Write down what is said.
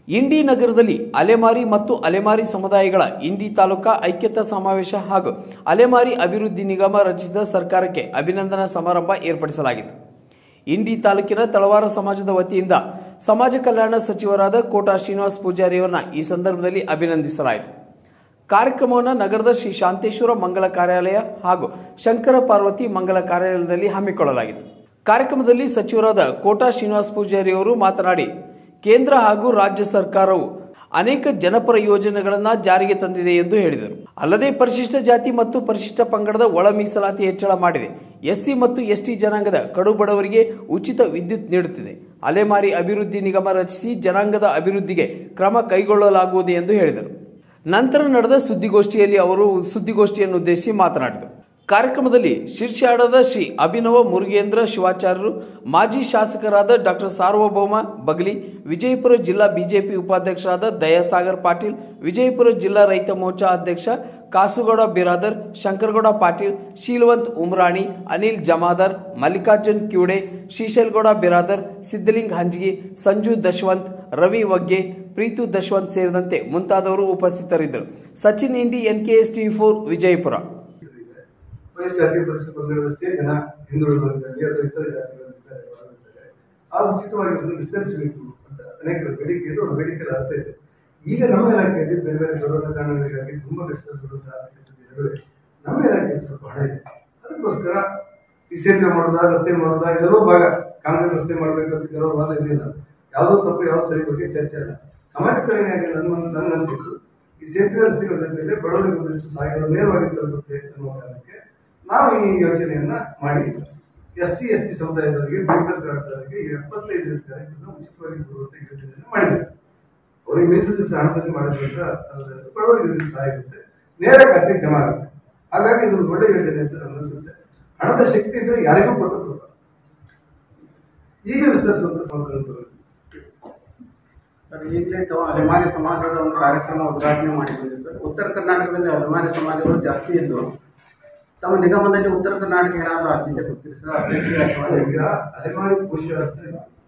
ಇಂಡಿ ನಗರದಲ್ಲಿ ಅಲೆಮಾರಿ ಮತ್ತು ಅಲೆಮಾರಿ ಸಮುದಾಯಗಳ ಇಂಡಿ ತಾಲೂಕಾ ಐಕ್ಯತಾ ಸಮಾವೇಶ ಹಾಗೂ ಅಲೆಮಾರಿ ಅಭಿವೃದ್ಧಿ ನಿಗಮ ರಚಿಸಿದ ಸರ್ಕಾರಕ್ಕೆ ಅಭಿನಂದನಾ ಸಮಾರಂಭ ಏರ್ಪಡಿಸಲಾಗಿತ್ತು ಇಂಡಿ ತಾಲೂಕಿನ ತಳವಾರ ಸಮಾಜದ ವತಿಯಿಂದ ಸಮಾಜ ಕಲ್ಯಾಣ ಸಚಿವರಾದ ಕೋಟಾ ಶ್ರೀನಿವಾಸ್ ಪೂಜಾರಿ ಅವರನ್ನ ಈ ಸಂದರ್ಭದಲ್ಲಿ ಅಭಿನಂದಿಸಲಾಯಿತು ಕಾರ್ಯಕ್ರಮವನ್ನು ನಗರದ ಶ್ರೀ ಶಾಂತೇಶ್ವರ ಮಂಗಲ ಕಾರ್ಯಾಲಯ ಹಾಗೂ ಶಂಕರ ಪಾರ್ವತಿ ಮಂಗಲ ಕಾರ್ಯಾಲಯದಲ್ಲಿ ಹಮ್ಮಿಕೊಳ್ಳಲಾಗಿತ್ತು ಕಾರ್ಯಕ್ರಮದಲ್ಲಿ ಸಚಿವರಾದ ಕೋಟಾ ಶ್ರೀನಿವಾಸ್ ಪೂಜಾರಿ ಅವರು ಮಾತನಾಡಿ ಕೇಂದ್ರ ಹಾಗೂ ರಾಜ್ಯ ಸರ್ಕಾರವು ಅನೇಕ ಜನಪರ ಯೋಜನೆಗಳನ್ನು ಜಾರಿಗೆ ತಂದಿದೆ ಎಂದು ಹೇಳಿದರು ಅಲ್ಲದೆ ಪರಿಶಿಷ್ಟ ಜಾತಿ ಮತ್ತು ಪರಿಶಿಷ್ಟ ಪಂಗಡದ ಒಳ ಮೀಸಲಾತಿ ಹೆಚ್ಚಳ ಮಾಡಿದೆ ಎಸ್ಸಿ ಮತ್ತು ಎಸ್ಟಿ ಜನಾಂಗದ ಕಡು ಬಡವರಿಗೆ ಉಚಿತ ವಿದ್ಯುತ್ ನೀಡುತ್ತಿದೆ ಅಲೆಮಾರಿ ಅಭಿವೃದ್ಧಿ ನಿಗಮ ರಚಿಸಿ ಜನಾಂಗದ ಅಭಿವೃದ್ಧಿಗೆ ಕ್ರಮ ಕೈಗೊಳ್ಳಲಾಗುವುದು ಎಂದು ಹೇಳಿದರು ನಂತರ ನಡೆದ ಸುದ್ದಿಗೋಷ್ಠಿಯಲ್ಲಿ ಅವರು ಸುದ್ದಿಗೋಷ್ಠಿಯನ್ನು ಉದ್ದೇಶಿಸಿ ಮಾತನಾಡಿದರು ಕಾರ್ಯಕ್ರಮದಲ್ಲಿ ಶಿರ್ಷಾಡದ ಶ್ರೀ ಅಭಿನವ ಮುರುಗೇಂದ್ರ ಶಿವಾಚಾರ್ಯರು ಮಾಜಿ ಶಾಸಕರಾದ ಡಾಕ್ಟರ್ ಸಾರ್ವಭೌಮ ಬಗಲಿ ವಿಜಯಪುರ ಜಿಲ್ಲಾ ಬಿಜೆಪಿ ಉಪಾಧ್ಯಕ್ಷರಾದ ದಯಾಸಾಗರ್ ಪಾಟೀಲ್ ವಿಜಯಪುರ ಜಿಲ್ಲಾ ರೈತ ಮೋರ್ಚಾ ಅಧ್ಯಕ್ಷ ಕಾಸುಗೌಡ ಬಿರಾದರ್ ಶಂಕರಗೌಡ ಪಾಟೀಲ್ ಶೀಲವಂತ್ ಉಮ್ರಾಣಿ ಅನಿಲ್ ಜಮಾದಾರ್ ಮಲ್ಲಿಕಾರ್ಜುನ್ ಕ್ಯೂಡೆ ಶ್ರೀಶೈಲ್ಗೌಡ ಬಿರಾದರ್ ಸಿದ್ದಲಿಂಗ್ ಹಂಜಗಿ ಸಂಜು ದಶವಂತ್ ರವಿ ವಗ್ಗೆ ಪ್ರೀತು ದಶವಂತ್ ಸೇರಿದಂತೆ ಮುಂತಾದವರು ಉಪಸ್ಥಿತರಿದ್ದರು Sachin Indi NKS T four Vijayapura ಪರಿಶಿಷ್ಟ ಜಾತಿ ಪರಿಶಿಷ್ಟ ಪಂಗಡದಷ್ಟೇ ಜನ ಹಿಂದುಳಿದಿದ್ದಾರೆ ಅಥವಾ ಇತರ ಜಾತಿಗಳಿದ್ದಾರೆ ಒಳಗಿದ್ದಾರೆ. ಆ ಉಚಿತವಾಗಿ ಅದನ್ನು ವಿಸ್ತರಿಸಬೇಕು ಅಂತ ಅನೇಕರ ಬೇಡಿಕೆ ಇದೆ ಒಂದು ಬೇಡಿಕೆ ಅರ್ಥ ಇದೆ ಈಗ ನಮ್ಮ ಇಲಾಖೆಯಲ್ಲಿ ಬೇರೆ ಬೇರೆ ಕೊರೋನಾ ಕಾರಣಗಳಿಗಾಗಿ ತುಂಬಾ ಕಷ್ಟಗಳು ಆರ್ಥಿಕ ಸ್ಥಿತಿ ನಡುವೆ ನಮ್ಮ ಇಲಾಖೆಯಲ್ಲಿ ಸ್ವಲ್ಪ ಹಣ ಇದೆ ಅದಕ್ಕೋಸ್ಕರ ಈ ಸೇತುವೆ ಮಾಡೋದಾ ರಸ್ತೆ ಮಾಡೋದಾ ಇದೆಲ್ಲೋ ಭಾಗ ಕಾಂಕ್ರೀಟ್ ರಸ್ತೆ ಮಾಡಬೇಕಂತ ಕೆಲವು ವಾದ ಇದೆಯಲ್ಲ ಯಾವುದೋ ತಪ್ಪು ಯಾವ ಸರಿ ಬಗ್ಗೆ ಚರ್ಚೆ ಇಲ್ಲ ಸಮಾಜ ಕಲ್ಯಾಣ ನನ್ನ ನನ್ನ ಅನಿಸಿತ್ತು ಈ ಸೇತುವೆ ರಸ್ತೆಗಳ ಜೊತೆಗೆ ಬಡವರಿಗೆ ಒಂದಿಷ್ಟು ಸಹಾಯಗಳು ನೇರವಾಗಿ ತಲುಪುತ್ತೆ ಅನ್ನುವ ಕಾರಣಕ್ಕೆ ನಾವು ಈ ಯೋಜನೆಯನ್ನ ಮಾಡಿ ಎಸ್ ಸಿ ಎಸ್ ಟಿ ಸಮುದಾಯದವರಿಗೆ ಬಿಪಿಎಲ್ ಕಾರ್ಡ್ದವರಿಗೆ ಎಪ್ಪತ್ತೈದು ಕಾರ್ಯಕ್ರಮ ಉಚಿತವಾಗಿ ಕೊಡುವಂತ ಯೋಜನೆಯನ್ನು ಮಾಡಿದ್ದೇವೆ ಅವರಿಗೆ ಮೀಸಲಿಸಿದ ಹಣದಲ್ಲಿ ಮಾಡೋದ್ರಿಂದ ಅದರಿಂದ ಬಡವರಿಗೆ ಇದರಿಂದ ಸಹಾಯ ಆಗುತ್ತೆ ನೇರ ಖಾತೆಗೆ ಜಮಾ ಆಗುತ್ತೆ ಹಾಗಾಗಿ ಇದು ಒಂದು ಒಳ್ಳೆ ಯೋಜನೆ ಅಂತ ನನಗೆ ಅನಿಸುತ್ತೆ ಹಣದ ಶಕ್ತಿ ಇದ್ರೆ ಯಾರಿಗೂ ಕೊಟ್ಟು ಈಗ ವಿಸ್ತರಿಸುವಂತ ಸಂಕಲ್ಪಗಳು ಸರ್ ಈಗಲೇ ತಾವು ಅಲೆಮಾರಿ ಸಮಾಜದ ಒಂದು ಕಾರ್ಯಕ್ರಮ ಉದ್ಘಾಟನೆ ಮಾಡಿದ್ದೀವಿ ಸರ್ ಉತ್ತರ ಕರ್ನಾಟಕದಲ್ಲಿ ಅಲೆಮಾರಿ ಸಮಾಜಗಳು ಜಾಸ್ತಿ ಇದ್ದು ತಮ್ಮ ನಿಗಮದಲ್ಲಿ ಉತ್ತರ ಕರ್ನಾಟಕ ಏನಾದರೂ ಆದ್ಯತೆ ಕೊಡ್ತೀರಿ ಸರ್ ಅಧ್ಯಕ್ಷ ಅಥವಾ ಈಗ ಅಲೆಮಾರಿ ಕೋಶ ಅಂತ